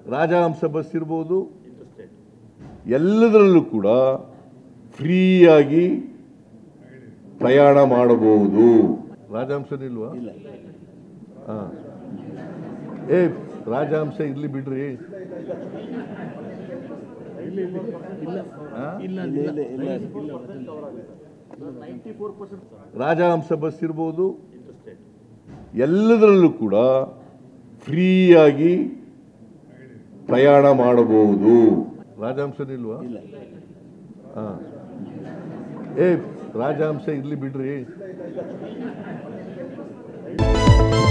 Rajahamsa bus ಇರ್ಬೋದು ಎಲ್ಲದರಲ್ಲೂ ಕೂಡ ಫ್ರೀಯಾಗಿ ಪ್ರಯಾಣ ಮಾಡಬಹುದು ರಾಜಹಂಸನಿಲ್ವಾ ಹಾ ಏ ರಾಜಹಂಸ ಇರ್ಲಿ ಬಿಡ್ರಿ ಹಾ? ರಾಜಹಂಸ ಬಸ್ ಇರ್ಬೋದು ಎಲ್ಲದರಲ್ಲೂ ಕೂಡ ಫ್ರೀಯಾಗಿ ಪ್ರಯಾಣ ಮಾಡಬಹುದು ರಾಜಹಂಸನಿಲ್ವಾ ಹಾ ಏ ರಾಜಹಂಸ ಇರ್ಲಿ ಬಿಡ್ರಿ